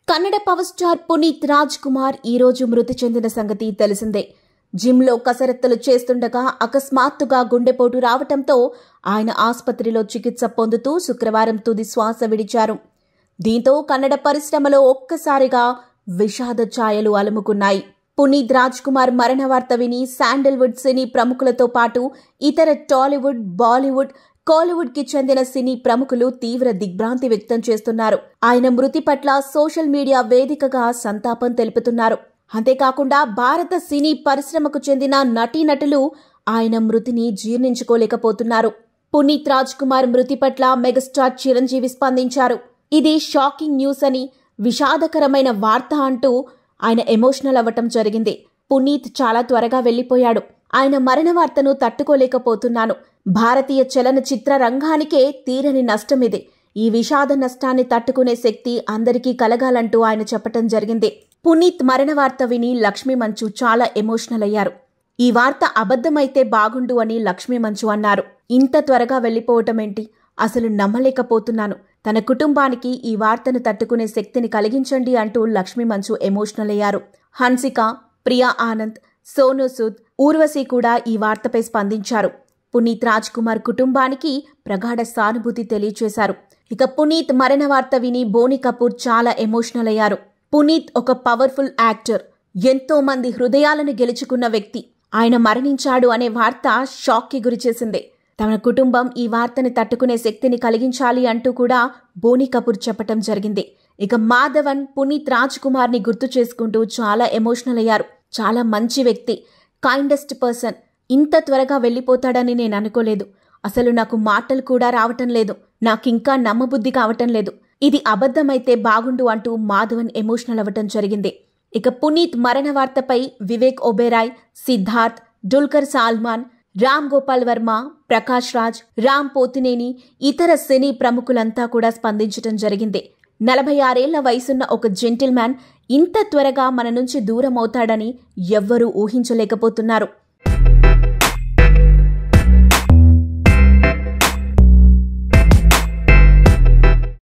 Kannada power star Puneeth Raj Kumar ఈ రోజు మృతి చెందిన సంగతి తెలిసిందే జిమ్లో కసరత్తులు చేస్తుండగా అకస్మాత్తుగా గుండెపోటు రావటంతో ఆయన ఆసుపత్రిలో చికిత్స పొందుతూ శుక్రవారం తుది శ్వాస విడిచారు దీంతో కన్నడ పరిశ్రమలో ఒక్కసారిగా విషాద ఛాయలు అలుముకున్నాయి పునీత్ రాజ్ కుమార్ మరణ వార్త విని శాండల్వుడ్ సినీ ప్రముఖులతో పాటు ఇతర టాలీవుడ్ బాలీవుడ్ కోలీవుడ్ కి చెందిన సినీ ప్రముఖులు తీవ్ర దిగ్భ్రాంతి వ్యక్తం చేస్తున్నారు ఆయన మృతి పట్ల సోషల్ మీడియా వేదికగా సంతాపం తెలుపుతున్నారు అంతేకాకుండా భారత సినీ పరిశ్రమకు చెందిన నటీనటులు ఆయన మృతిని జీర్ణించుకోలేకపోతున్నారు పునీత్ రాజ్ కుమార్ మృతి పట్ల మెగాస్టార్ చిరంజీవి స్పందించారు ఇది షాకింగ్ న్యూస్ అని విషాదకరమైన వార్త అంటూ ఆయన ఎమోషనల్ అవ్వటం జరిగింది పునీత్ చాలా త్వరగా వెళ్లిపోయాడు ఆయన మరణ వార్తను తట్టుకోలేకపోతున్నాను భారతీయ చలనచిత్ర రంగానికే తీరని నష్టం ఇది ఈ విషాద నష్టాన్ని తట్టుకునే శక్తి అందరికీ కలగాలంటూ ఆయన చెప్పటం జరిగింది పునీత్ మరణ వార్త విని లక్ష్మీ మంచు చాలా ఎమోషనల్ అయ్యారు ఈ వార్త అబద్ధమైతే బాగుండు అని లక్ష్మీ మంచు అన్నారు ఇంత త్వరగా వెళ్లిపోవటం ఏంటి అసలు నమ్మలేకపోతున్నాను తన కుటుంబానికి ఈ వార్తను తట్టుకునే శక్తిని కలిగించండి అంటూ లక్ష్మీ మంచు ఎమోషనల్ అయ్యారు హన్సిక ప్రియా ఆనంద్ సోను సూద్ ఊర్వశి కూడా ఈ వార్తపై స్పందించారు పునీత్ రాజ్ కుమార్ కుటుంబానికి ప్రగాఢ సానుభూతి తెలియచేశారు ఇక పునీత్ మరణ వార్త విని బోని కపూర్ చాలా ఎమోషనల్ అయ్యారు పునీత్ ఒక పవర్ఫుల్ యాక్టర్ ఎంతో మంది హృదయాలను గెలుచుకున్న వ్యక్తి ఆయన మరణించాడు అనే వార్త షాక్కి గురిచేసింది తమ కుటుంబం ఈ వార్తని తట్టుకునే శక్తిని కలిగించాలి అంటూ కూడా బోని కపూర్ చెప్పటం జరిగింది ఇక మాధవన్ పునీత్ రాజ్ కుమార్ని గుర్తు చేసుకుంటూ చాలా ఎమోషనల్ అయ్యారు చాలా మంచి వ్యక్తి కైండెస్ట్ పర్సన్ ఇంత త్వరగా వెళ్ళిపోతాడని నేను అనుకోలేదు అసలు నాకు మాటలు కూడా రావటం లేదు నాకింకా నమ్మబుద్ధి కావటం లేదు ఇది అబద్ధమైతే బాగుండు అంటూ మాధవన్ ఎమోషనల్ అవ్వటం జరిగింది ఇక పునీత్ మరణ వార్తపై వివేక్ ఒబెరాయ్ సిద్ధార్థ్ డుల్కర్ సాల్మాన్ రామ్ గోపాల్ వర్మ ప్రకాష్ రాజ్ రామ్ పోతినేని ఇతర సినీ ప్రముఖులంతా కూడా స్పందించటం జరిగింది నలభై ఆరేళ్ల వయసున్న ఒక జెంటిల్మ్యాన్ ఇంత త్వరగా మన నుంచి దూరం అవుతాడని ఎవ్వరూ ఊహించలేకపోతున్నారు